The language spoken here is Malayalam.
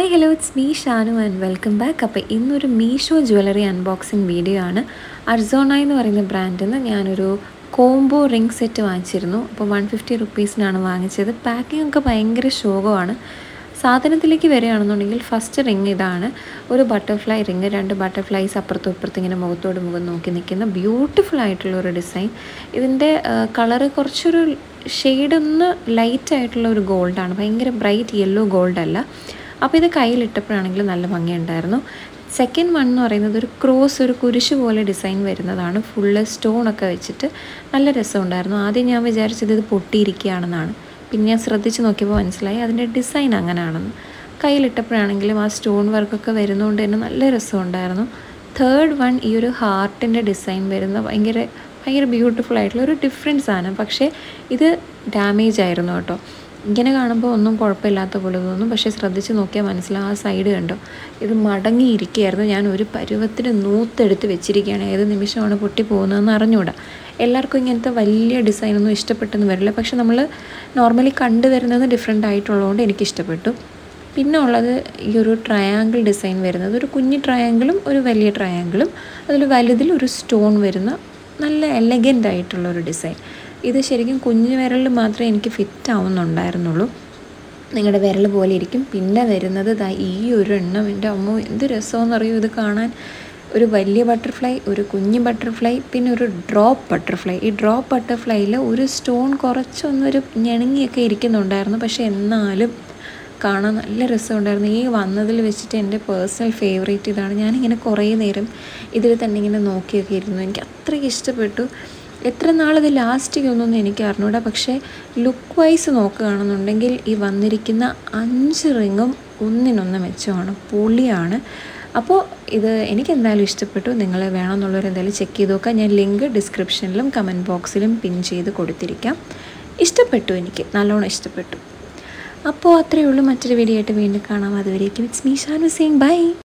hi hello it's me Shanu and welcome back അപ്പോൾ ഇന്നൊരു മീഷോ ജ്വല്ലറി അൺബോക്സിങ് വീഡിയോ ആണ് അർസോണ എന്ന് പറയുന്ന ബ്രാൻഡിൽ നിന്ന് ഞാനൊരു കോംബോ റിംഗ് സെറ്റ് വാങ്ങിച്ചിരുന്നു അപ്പോൾ വൺ ഫിഫ്റ്റി റുപ്പീസിനാണ് വാങ്ങിച്ചത് പാക്കിംഗ് ഒക്കെ ഭയങ്കര ശോകമാണ് സാധനത്തിലേക്ക് വരികയാണെന്നുണ്ടെങ്കിൽ ഫസ്റ്റ് റിങ് ഇതാണ് ഒരു ബട്ടർഫ്ലൈ റിങ് രണ്ട് ബട്ടർഫ്ലൈസ് അപ്പുറത്തും ഇപ്പുറത്തും ഇങ്ങനെ മുഖത്തോട് മുഖം നോക്കി നിൽക്കുന്ന ബ്യൂട്ടിഫുൾ ആയിട്ടുള്ള ഒരു ഡിസൈൻ ഇതിൻ്റെ കളറ് കുറച്ചൊരു ഷെയ്ഡ് ഒന്ന് ലൈറ്റ് ആയിട്ടുള്ള ഒരു ഗോൾഡാണ് ഭയങ്കര ബ്രൈറ്റ് യെല്ലോ ഗോൾഡ് അല്ല അപ്പോൾ ഇത് കയ്യിലിട്ടപ്പോഴാണെങ്കിൽ നല്ല ഭംഗിയുണ്ടായിരുന്നു സെക്കൻഡ് വൺ എന്ന് പറയുന്നത് ഒരു ക്രോസ് ഒരു കുരിശ് പോലെ ഡിസൈൻ വരുന്നതാണ് ഫുള്ള് സ്റ്റോണൊക്കെ വെച്ചിട്ട് നല്ല രസമുണ്ടായിരുന്നു ആദ്യം ഞാൻ വിചാരിച്ചത് ഇത് പൊട്ടിയിരിക്കുകയാണെന്നാണ് പിന്നെ ഞാൻ ശ്രദ്ധിച്ച് നോക്കിയപ്പോൾ മനസ്സിലായി അതിൻ്റെ ഡിസൈൻ അങ്ങനെയാണെന്ന് കയ്യിലിട്ടപ്പോഴാണെങ്കിലും ആ സ്റ്റോൺ വർക്കൊക്കെ വരുന്നതുകൊണ്ട് തന്നെ നല്ല രസമുണ്ടായിരുന്നു തേർഡ് വൺ ഈ ഒരു ഹാർട്ടിൻ്റെ ഡിസൈൻ വരുന്ന ഭയങ്കര ഭയങ്കര ബ്യൂട്ടിഫുൾ ആയിട്ടുള്ള ഒരു ഡിഫറെൻറ്റ് സാധനം പക്ഷേ ഇത് ഡാമേജ് ആയിരുന്നു കേട്ടോ ഇങ്ങനെ കാണുമ്പോൾ ഒന്നും കുഴപ്പമില്ലാത്ത പോലെ തോന്നും പക്ഷേ ശ്രദ്ധിച്ച് നോക്കിയാൽ മനസ്സിലാവും ആ സൈഡ് കണ്ടോ ഇത് മടങ്ങിയിരിക്കുകയായിരുന്നു ഞാൻ ഒരു പരുവത്തിന് നൂത്തെടുത്ത് വെച്ചിരിക്കുകയാണ് ഏത് നിമിഷമാണ് പൊട്ടി പോകുന്നതെന്ന് അറിഞ്ഞുകൂടാ എല്ലാവർക്കും ഇങ്ങനത്തെ വലിയ ഡിസൈനൊന്നും ഇഷ്ടപ്പെട്ടെന്ന് വരില്ല പക്ഷെ നമ്മൾ നോർമലി കണ്ടുവരുന്നത് ഡിഫറെൻ്റ് ആയിട്ടുള്ളതുകൊണ്ട് എനിക്ക് ഇഷ്ടപ്പെട്ടു പിന്നെ ഉള്ളത് ഈ ഒരു ട്രയാങ്കിൾ ഡിസൈൻ വരുന്നത് ഒരു കുഞ്ഞു ട്രയാങ്കിളും ഒരു വലിയ ട്രയാങ്കിളും അതിൽ വലുതിൽ ഒരു സ്റ്റോൺ വരുന്ന നല്ല എലഗൻ്റ് ആയിട്ടുള്ള ഒരു ഡിസൈൻ ഇത് ശരിക്കും കുഞ്ഞു വിരലിൽ മാത്രമേ എനിക്ക് ഫിറ്റ് ആവുന്നുണ്ടായിരുന്നുള്ളൂ നിങ്ങളുടെ വിരൽ പോലെ ഇരിക്കും പിന്നെ വരുന്നത് ദാ ഈ ഒരു എണ്ണം എൻ്റെ അമ്മ എന്ത് രസമെന്ന് അറിയൂ ഇത് കാണാൻ ഒരു വലിയ ബട്ടർഫ്ലൈ ഒരു കുഞ്ഞു ബട്ടർഫ്ലൈ പിന്നെ ഒരു ഡ്രോപ്പ് ബട്ടർഫ്ലൈ ഈ ഡ്രോപ്പ് ബട്ടർഫ്ലൈയിൽ ഒരു സ്റ്റോൺ കുറച്ചൊന്നൊരു ഞെണുങ്ങിയൊക്കെ ഇരിക്കുന്നുണ്ടായിരുന്നു പക്ഷേ എന്നാലും കാണാൻ നല്ല രസമുണ്ടായിരുന്നു ഈ വന്നതിൽ വെച്ചിട്ട് എൻ്റെ പേഴ്സണൽ ഫേവറേറ്റ് ഇതാണ് ഞാനിങ്ങനെ കുറേ നേരം ഇതിൽ തന്നെ ഇങ്ങനെ നോക്കിയൊക്കെ ഇരുന്നു എനിക്ക് അത്രയ്ക്ക് ഇഷ്ടപ്പെട്ടു എത്ര നാളിത് ലാസ്റ്റ് ചെയ്യുമെന്നൊന്നും എനിക്ക് അറിഞ്ഞൂടാ പക്ഷേ ലുക്ക് വൈസ് നോക്കുകയാണെന്നുണ്ടെങ്കിൽ ഈ വന്നിരിക്കുന്ന അഞ്ച് റിങ്ങും ഒന്നിനൊന്ന് മെച്ചമാണ് പൊളിയാണ് അപ്പോൾ ഇത് എനിക്ക് എന്തായാലും ഇഷ്ടപ്പെട്ടു നിങ്ങൾ വേണമെന്നുള്ളവർ എന്തായാലും ചെക്ക് ചെയ്ത് നോക്കാം ഞാൻ ലിങ്ക് ഡിസ്ക്രിപ്ഷനിലും കമൻറ്റ് ബോക്സിലും പിൻ ചെയ്ത് കൊടുത്തിരിക്കാം ഇഷ്ടപ്പെട്ടു എനിക്ക് നല്ലോണം ഇഷ്ടപ്പെട്ടു അപ്പോൾ അത്രയേ ഉള്ളൂ മറ്റൊരു വീഡിയോ ആയിട്ട് വീണ്ടും കാണാം അതുവരേക്കും it's me Shanu Singh by